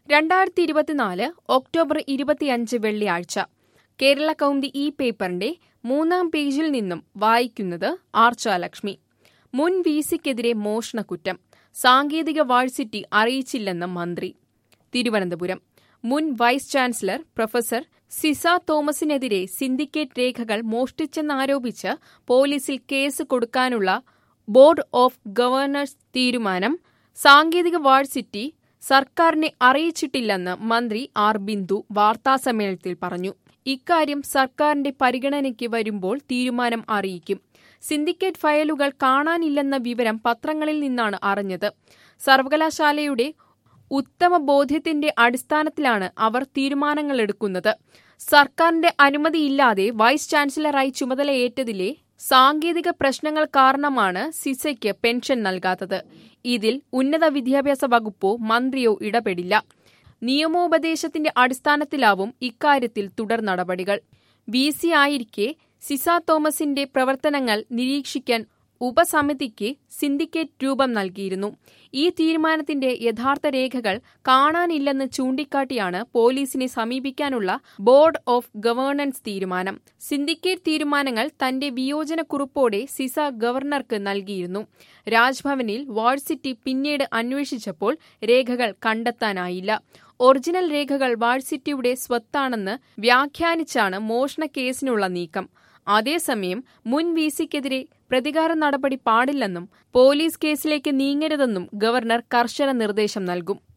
രണ്ടായിരത്തി ഇരുപത്തിനാല് ഒക്ടോബർ ഇരുപത്തിയഞ്ച് വെള്ളിയാഴ്ച കേരള കൗമുദി ഈ പേപ്പറിന്റെ മൂന്നാം പേജിൽ നിന്നും വായിക്കുന്നത് ആർച്ചാലക്ഷ്മി മുൻ വി സിക്കെതിരെ മോഷണക്കുറ്റം സാങ്കേതിക വാഴ്സിറ്റി അറിയിച്ചില്ലെന്ന് മന്ത്രി തിരുവനന്തപുരം മുൻ വൈസ് ചാൻസലർ പ്രൊഫസർ സിസ തോമസിനെതിരെ സിൻഡിക്കേറ്റ് രേഖകൾ മോഷ്ടിച്ചെന്നാരോപിച്ച് പോലീസിൽ കേസ് കൊടുക്കാനുള്ള ബോർഡ് ഓഫ് ഗവർണേഴ്സ് തീരുമാനം സാങ്കേതിക വാഴ്സിറ്റി സർക്കാരിനെ അറിയിച്ചിട്ടില്ലെന്ന് മന്ത്രി ആർ ബിന്ദു വാർത്താസമ്മേളനത്തിൽ പറഞ്ഞു ഇക്കാര്യം സർക്കാരിന്റെ പരിഗണനയ്ക്ക് വരുമ്പോൾ തീരുമാനം അറിയിക്കും സിൻഡിക്കേറ്റ് ഫയലുകൾ കാണാനില്ലെന്ന വിവരം പത്രങ്ങളിൽ നിന്നാണ് അറിഞ്ഞത് സർവകലാശാലയുടെ ഉത്തമ ബോധ്യത്തിന്റെ അടിസ്ഥാനത്തിലാണ് അവർ തീരുമാനങ്ങളെടുക്കുന്നത് സർക്കാരിന്റെ അനുമതിയില്ലാതെ വൈസ് ചാൻസലറായി ചുമതലയേറ്റതിലെ സാങ്കേതിക പ്രശ്നങ്ങൾ കാരണമാണ് സിസയ്ക്ക് പെൻഷൻ നൽകാത്തത് ഇതിൽ ഉന്നത വിദ്യാഭ്യാസ വകുപ്പോ മന്ത്രിയോ ഇടപെടില്ല നിയമോപദേശത്തിന്റെ അടിസ്ഥാനത്തിലാവും ഇക്കാര്യത്തിൽ തുടർ നടപടികൾ വി സി ആയിരിക്കെ സിസ തോമസിന്റെ പ്രവർത്തനങ്ങൾ നിരീക്ഷിക്കാൻ ഉപസമിതിക്ക് സിൻഡിക്കേറ്റ് രൂപം നൽകിയിരുന്നു ഈ തീരുമാനത്തിന്റെ യഥാർത്ഥ രേഖകൾ കാണാനില്ലെന്ന് ചൂണ്ടിക്കാട്ടിയാണ് പോലീസിനെ സമീപിക്കാനുള്ള ബോർഡ് ഓഫ് ഗവേണൻസ് തീരുമാനം സിൻഡിക്കേറ്റ് തീരുമാനങ്ങൾ തന്റെ വിയോജനക്കുറിപ്പോടെ സിസ ഗവർണർക്ക് നൽകിയിരുന്നു രാജ്ഭവനിൽ വാഴ്സിറ്റി പിന്നീട് അന്വേഷിച്ചപ്പോൾ രേഖകൾ കണ്ടെത്താനായില്ല ഒറിജിനൽ രേഖകൾ വാഴ്സിറ്റിയുടെ സ്വത്താണെന്ന് വ്യാഖ്യാനിച്ചാണ് മോഷണ കേസിനുള്ള നീക്കം അതേസമയം മുൻ വി സിക്കെതിരെ പ്രതികാര നടപടി പാടില്ലെന്നും പോലീസ് കേസിലേക്ക് നീങ്ങരുതെന്നും ഗവർണർ കർശന നിർദ്ദേശം നൽകും